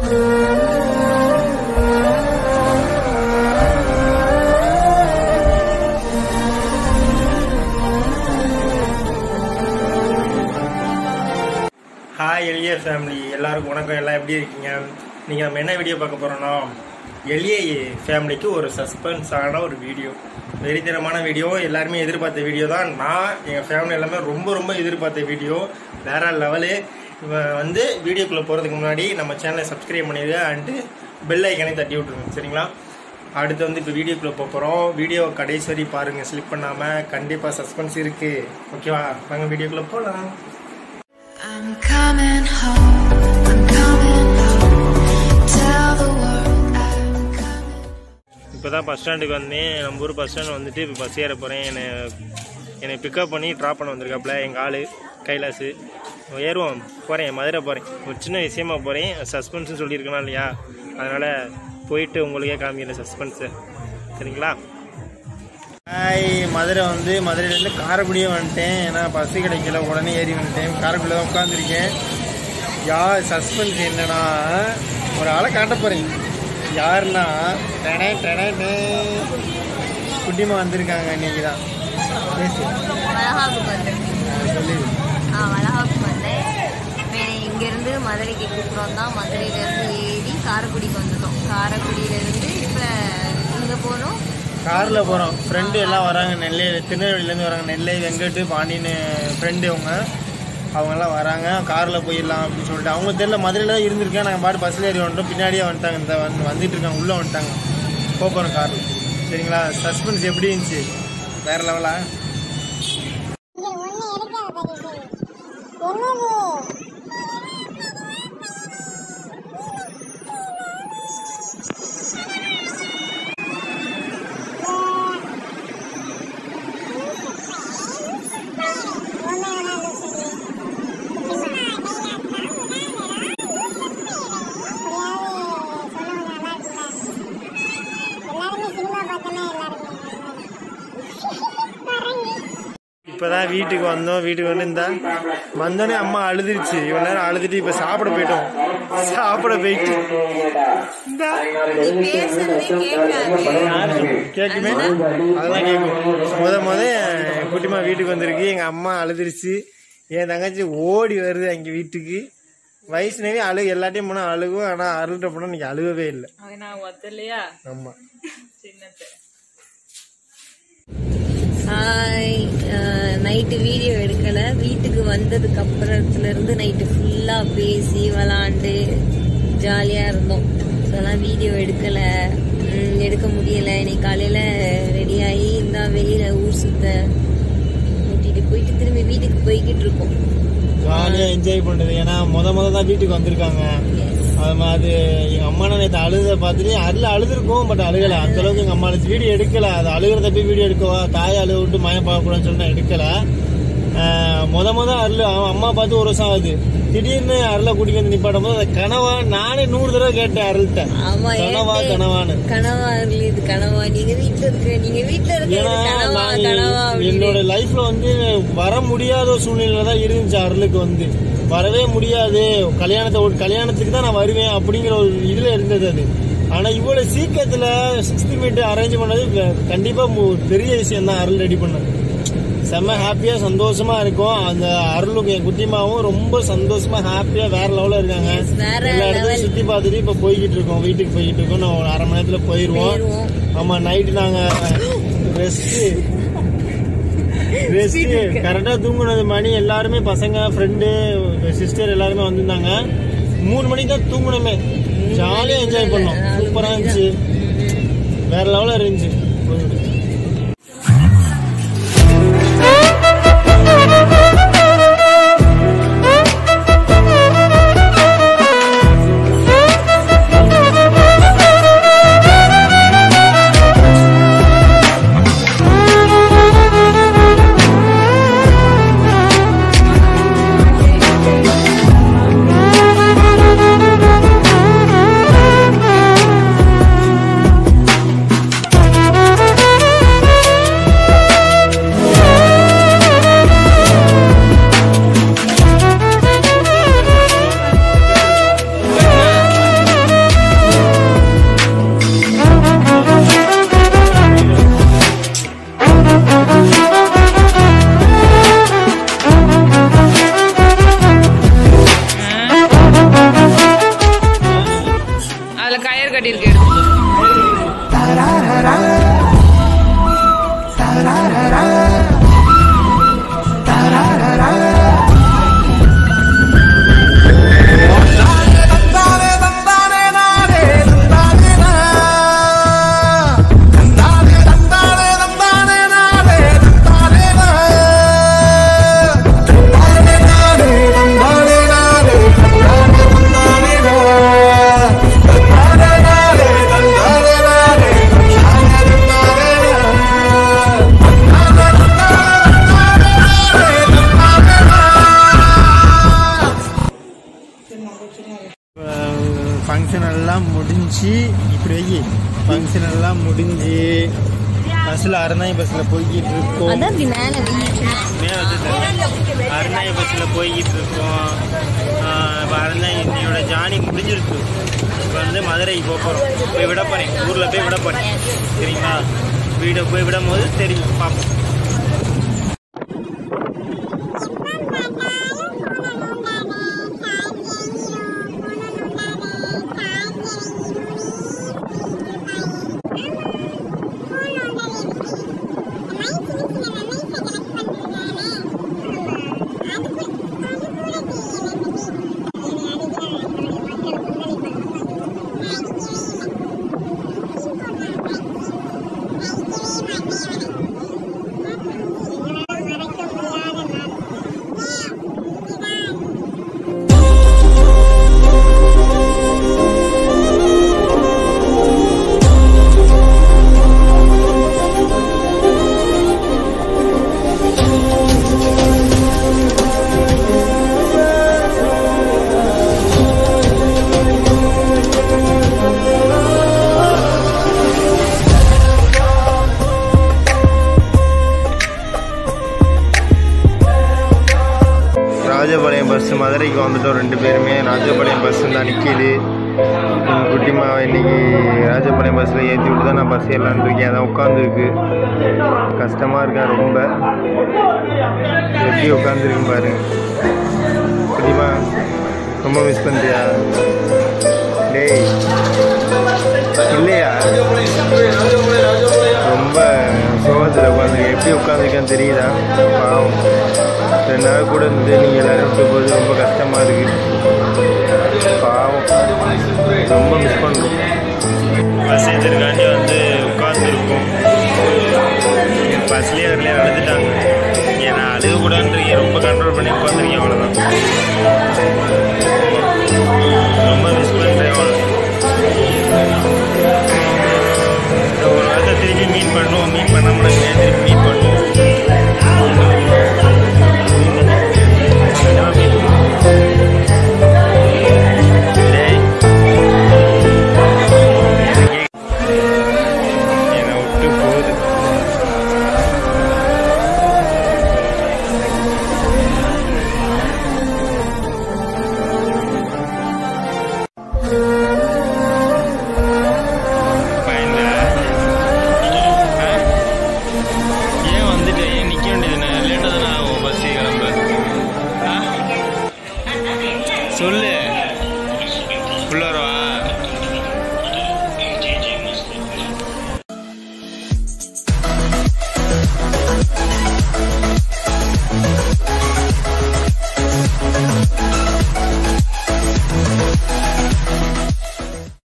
Hi எளிய family எல்லாருக்கும் வணக்கம் எல்லாம் எப்படி இருக்கீங்க நீங்கள் நம்ம என்ன வீடியோ பார்க்க போகிறோன்னா எளிய ஃபேமிலிக்கு ஒரு சஸ்பென்ஸான ஒரு வீடியோ வெறித்தனமான வீடியோ எல்லாருமே எதிர்பார்த்த வீடியோ தான் நான் எங்கள் ஃபேமிலி எல்லாமே ரொம்ப ரொம்ப எதிர்பார்த்த வீடியோ வேற லெவலு இவன் வந்து வீடியோக்குள்ளே போகிறதுக்கு முன்னாடி நம்ம சேனலை சப்ஸ்கிரைப் பண்ணிடுங்க அண்டு பெல் ஐக்கனை தட்டி விட்ருங்க சரிங்களா அடுத்து வந்து இப்போ வீடியோக்குள்ளே போக போகிறோம் வீடியோ கடைசி வரை பாருங்கள் ஸ்லிப் பண்ணாமல் கண்டிப்பாக சஸ்பென்ஸ் இருக்குது ஓகேவா வாங்க வீடியோக்குள்ளே போகலாம் I'm coming home. I'm coming home. Tell the world I'm coming. இப்போ தான் பஸ் ஸ்டாண்டுக்கு வந்தேன் நம்ம ஊர் பஸ் ஸ்டாண்ட் வந்துட்டு இப்போ பஸ் ஏற போகிறேன் என்னை என்னை பிக்கப் பண்ணி ட்ராப் பண்ண வந்திருக்காப்புல எங்கள் ஆள் கைலாசு ஏறுவோம் போகிறேன் மதுரை போகிறேன் ஒரு சின்ன விஷயமா போகிறேன் சஸ்பென்ஸ்னு சொல்லியிருக்கணும் இல்லையா அதனால் போயிட்டு உங்களுக்கே காமிக்கிறேன் சஸ்பென்ஸு சரிங்களா ஹாய் மதுரை வந்து மதுரையிலேருந்து காரைக்குடியே வந்துட்டேன் ஏன்னா பஸ் கிடைக்கல உடனே ஏறி வந்துட்டேன் காரைக்குடியில் தான் உட்காந்துருக்கேன் யா சஸ்பென்ஸ் என்னன்னா ஒரு ஆளை காட்ட போகிறேன் யாருன்னா டெடே டெடே டே. குட்டிமா வந்திருக்காங்க இன்னைக்கு தான் பேசு வளகாப்புக்கு வந்திருக்கேன் சொல்லி ஆ வளகாப்புக்கு வந்தேன் இப்போ இங்கேருந்து மதுரைக்கு கூப்பிட்றோம் தான் மதுரையிலேருந்து ஏறி காரைக்குடிக்கு வந்துட்டோம் காரைக்குடியிலேருந்து இப்போ இங்கே போகணும் காரில் போகிறோம் ஃப்ரெண்டு எல்லாம் வராங்க நெல்லை திருநெல்வேலியிலேருந்து வராங்க நெல்லை வெங்கட்டு பாண்டின்னு ஃப்ரெண்டு அவங்க அவங்கெல்லாம் வராங்க காரில் போயிடலாம் அப்படின்னு சொல்லிட்டு அவங்க தெரியல மதுரையில் தான் இருந்திருக்கேன் நாங்கள் பாட்டு பஸ்ஸில் ஏறி வந்துட்டோம் பின்னாடியே வந்துட்டாங்க இந்த வந்து வந்துட்டு இருக்காங்க உள்ளே வந்துட்டாங்க போக போகிறோம் காரில் சரிங்களா சஸ்பென்ஸ் எப்படி இருந்துச்சு வேற லெவலா இங்க ஒண்ணு எடுக்காத தயவு என்னது எல்லாருமே சினிமா பார்த்தோன்னா எல்லாருமே இப்போ தான் வீட்டுக்கு வந்தோம் வீட்டுக்கு வந்து இந்த வந்தோடனே அம்மா அழுதுருச்சு இவ்வளோ நேரம் அழுதுட்டு இப்போ சாப்பிட போயிட்டோம் சாப்பிட போயிட்டு இந்தா நீ பேசுறதே கேட்காது கேட்குமே அதெல்லாம் கேட்கும் முத முத குட்டிமா வீட்டுக்கு வந்திருக்கு எங்கள் அம்மா அழுதுருச்சு என் தங்கச்சி ஓடி வருது அங்கே வீட்டுக்கு வயசுனவே அழுகு எல்லாத்தையும் போனால் அழுகும் ஆனால் அருள்கிட்ட போனால் இன்னைக்கு அழுகவே இல்லை நான் ஒத்தலையா ஆமாம் சின்னத்தை ஹாய் நைட்டு வீடியோ எடுக்கல வீட்டுக்கு வந்ததுக்கு அப்புறத்துல இருந்து நைட்டு ஃபுல்லா பேசி விளாண்டு ஜாலியா இருந்தோம் அதெல்லாம் வீடியோ எடுக்கல ம், எடுக்க முடியல இன்னைக்கு காலையில ரெடி ஆகி இந்த வெளியில ஊர் சுத்த கூட்டிட்டு போயிட்டு திரும்பி வீட்டுக்கு போய்கிட்டு இருக்கோம் ஜாலியாக என்ஜாய் பண்ணுறது ஏன்னா முத முத தான் வீட்டுக்கு வந்திருக்காங்க Yes. அது மாதிரி எங்க அம்மா நேற்று அழுத பார்த்துட்டு அருள் அழுதுருக்கும் பட் அழுகல அந்த அளவுக்கு எங்க அம்மா வீடியோ எடுக்கல அது அழுகிறத போய் வீடியோ எடுக்கவா தாயை அழுக விட்டு மயம் பார்க்கக்கூடாதுன்னு சொல்லி நான் எடுக்கல ஆஹ் முத முத அருள் அவன் அம்மா பார்த்து ஒரு வருஷம் ஆகுது திடீர்னு அருளை கூட்டிட்டு வந்து நிப்பாட்டும் போது அதை கனவா நானே நூறு தடவை கேட்டேன் அருள்கிட்ட ஆமா கனவா ஏன்டே? கனவான்னு கனவா இருக்கு இது கனவா நீங்க வீட்டுல இருக்க நீங்க வீட்டுல இருக்க ஏன்னா இது கனவா நான் கனவா என்னோட அப்படின்னு லைஃப்ல வந்து வர முடியாத ஒரு சூழ்நிலை தான் இருந்துச்சு அருளுக்கு வந்து வரவே முடியாது கல்யாணத்தை ஒரு கல்யாணத்துக்கு தான் நான் வருவேன் அப்படிங்கிற ஒரு இதுல இருந்தது அது ஆனா இவ்வளவு சீக்கிரத்துல சிக்ஸ்த் மீட் அரேஞ்ச் பண்ணது க- கண்டிப்பா மு- பெரிய விஷயம் தான் அருள் ரெடி பண்ணது செம்ம ஹாப்பியா சந்தோஷமா இருக்கும் அந்த அருளுக்கு என் குட்டிமாவும் ரொம்ப சந்தோஷமா ஹாப்பியா வேற லெவல்ல இருக்காங்க Yes, வேற எல்லா இடத்துலயும் level. சுத்தி பார்த்துட்டு இப்ப போய்கிட்டு இருக்கோம் வீட்டுக்கு போய்கிட்டு இருக்கோம் நான் ஒரு அரை மணி நேரத்துல போயிருவோம் போயிருவோம். ஆமா நைட்டு நாங்க ரெஸ்ட் ரெஸ்ட் கரெக்டா தூங்குனது மணி எல்லாருமே பசங்க ஃப்ரெண்டு சிஸ்டர் எல்லாருமே வந்திருந்தாங்க மூணு மணிக்கு தான் தூங்குனோமே ஜாலியா என்ஜாய் பண்ணோம் சூப்பரா இருந்துச்சு வேற லெவலில் இருந்துச்சு Thank கட்டியிருக்கு எடுத்து ஃபங்க்ஷன் எல்லாம் முடிஞ்சு இப்படி வை ஃபங்க்ஷன் எல்லாம் முடிஞ்சு பஸ்ஸில் அறநாய் பஸ்ஸில் போய்கிட்டு இருக்கோம் அதான் இப்படி மேல வெயிட்டு மேலே வச்சு அறநாய் பஸ்ஸில் போய்கிட்டு இருக்கோம் இப்போ அறநாய் இன்னையோட ஜானி முடிஞ்சிருக்கு இப்போ வந்து மதுரைக்கு போக போகிறோம் போய் விட போகிறேன் ஊரில் போய் விட போகிறேன் சரிங்களா வீடை போய் விடும் போது தெரியும் பார்ப்போம் ராஜபாளையம் பஸ் மதுரைக்கு வந்துட்டோம் ரெண்டு பேருமே ராஜபாளையம் பஸ் தான் நிற்கிது குட்டிமா இன்னைக்கு ராஜபாளையம் பஸ்ஸில் ஏற்றி விட்டு தான் நான் பஸ் ஏறலான்னு இருக்கேன் அதான் உட்காந்துருக்கு கஷ்டமாக இருக்கேன் ரொம்ப எப்படி உட்காந்துருக்கு பாருங்க குட்டிமா ரொம்ப மிஸ் பண்ணுறியா டேய் இல்லையா ரொம்ப சோகத்தில் உட்காந்துருக்கேன் எப்படி உட்காந்துருக்கேன்னு தெரியுதா பாவம் ரெண்டு நாள் கூட இருந்து நீங்கள் எல்லாரும் விட்டு போது ரொம்ப கஷ்டமாக இருக்குது பாவம் ரொம்ப மிஸ் பண்ணுறோம் பஸ் ஏற்றிருக்காண்டி வந்து உட்காந்துருக்கோம் பஸ்லேயே வரலையே அழுதுட்டாங்க இங்கே நான் அழுக கூட